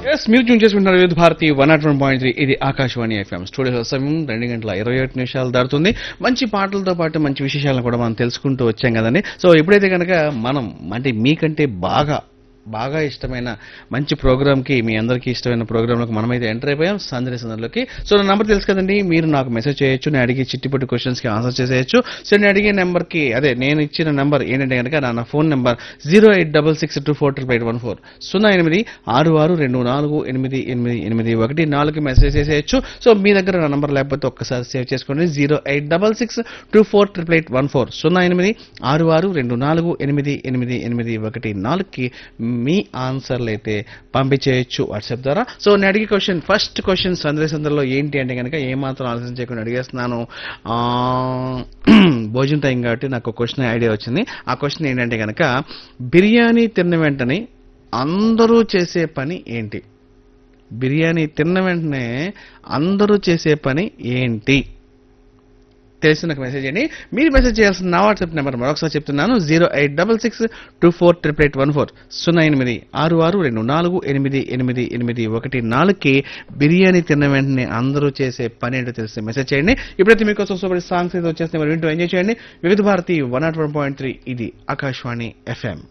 yes మీరు tune చేసుకుంటున్నారు Vividh Bharati one not one point three ఇది ఆకాశవాణి ఎఫ్ఎం స్టూడియో సమయం రెండు గంటల ఇరవై ఒకటి నిమిషాలు దాటుతుంది మంచి పాటలతో పాటు మంచి విశేషాలను కూడా మనం తెలుసుకుంటూ వచ్చాం కదండి సో ఎప్పుడైతే కనుక మనం అంటే మీకంటే బాగా బాగా ఇష్టమైన మంచి ప్రోగ్రామ్కి మీ అందరికీ ఇష్టమైన ప్రోగ్రాంలోకి మనమైతే ఎంటర్ అయిపోయాం సందడి సందడిలోకి సో నా నెంబర్ తెలుసు కదండి మీరు నాకు మెసేజ్ చేయొచ్చు నేను అడిగే చిట్టిపట్టి క్వశ్చన్స్కి ఆన్సర్ చేసేయచ్చు సో నేను అడిగే నెంబర్కి అదే నేను ఇచ్చిన నెంబర్ ఏంటంటే కనుక నా నా phone number zero eight double six two four triple eight one four సున్నా ఎనిమిది ఆరు ఆరు రెండు నాలుగు ఎనిమిది ఎనిమిది ఎనిమిది ఒకటి నాలుగు మెసేజ్ చేసేయచ్చు సో మీ దగ్గర నా నంబర్ లేకపోతే ఒక్కసారి సేవ్ చేసుకోండి zero eight double six two four triple eight one four సున్నా ఎనిమిది ఆరు ఆరు రెండు నాలుగు ఎనిమిది ఎనిమిది ఎనిమిది ఒకటి నాలుగుకి మీ ఆన్సర్లు అయితే పంపించేయచ్చు వాట్సాప్ ద్వారా సో నేను అడిగే క్వశ్చన్ ఫస్ట్ క్వశ్చన్ సందేశంలో ఏంటి అంటే కనుక ఏమాత్రం ఆలోచన చేయకుండా అడిగేస్తున్నాను ఆ, భోజనం టైం కాబట్టి నాకు క్వశ్చన్ ఐడియా వచ్చింది ఆ క్వశ్చన్ ఏంటంటే కనుక బిర్యానీ తిన్న వెంటనే అందరూ చేసే పని ఏంటి బిర్యానీ తిన్న వెంటనే అందరూ చేసే పని ఏంటి తెలిసి నాకు మెసేజ్ చేయండి మీరు మెసేజ్ చేయాల్సిన నా వాట్సాప్ నెంబర్ మరొకసారి చెప్తున్నాను zero eight double six two four triple eight one four సున్నా ఎనిమిది ఆరు ఆరు రెండు నాలుగు ఎనిమిది ఎనిమిది ఎనిమిది ఒకటి నాలుగుకి బిర్యానీ తిన్న వెంటనే అందరూ చేసే పని ఏంటో తెలిసి మెసేజ్ చేయండి ఇప్పుడైతే మీకోసం సూపర్ సాంగ్స్ అయితే వచ్చేస్తే మరి వింటూ ఎంజాయ్ చేయండి Vividh Bharati one not one point three ఇది ఆకాశవాణి ఎఫ్ఎం